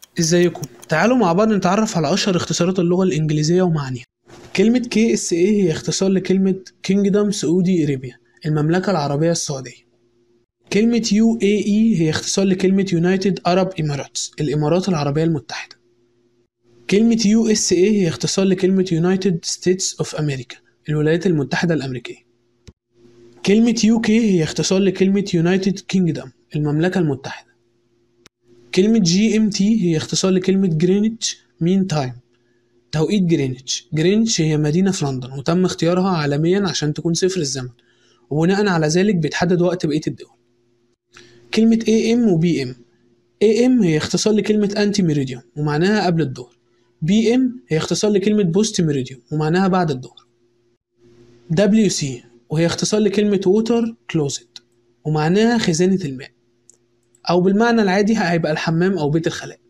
ازيكم تعالوا مع بعض نتعرف على اشهر اختصارات اللغه الانجليزيه ومعانيها كلمه كي اس اي هي اختصار لكلمه كينجدم سعودي اريبيا المملكه العربيه السعوديه كلمه يو اي اي هي اختصار لكلمه يونايتد ارب اماراتس الامارات العربيه المتحده كلمه يو اس اي هي اختصار لكلمه يونايتد ستيتس اوف امريكا الولايات المتحده الامريكيه كلمه يو كي هي اختصار لكلمه يونايتد كينجدم المملكه المتحده كلمة جي ام تي هي اختصار لكلمة جرينتش مين تايم توقيت جرينتش جرينتش هي مدينة في لندن وتم اختيارها عالميا عشان تكون صفر الزمن وبناء على ذلك بيتحدد وقت بقية الدول كلمة اي ام وبي ام اي ام هي اختصار لكلمة انتي ميريديوم ومعناها قبل الظهر بي ام هي اختصار لكلمة بوست ميريديوم ومعناها بعد الظهر دبليو سي وهي اختصار لكلمة ووتر كلوزت ومعناها خزانة الماء أو بالمعنى العادي هيبقى الحمام أو بيت الخلاء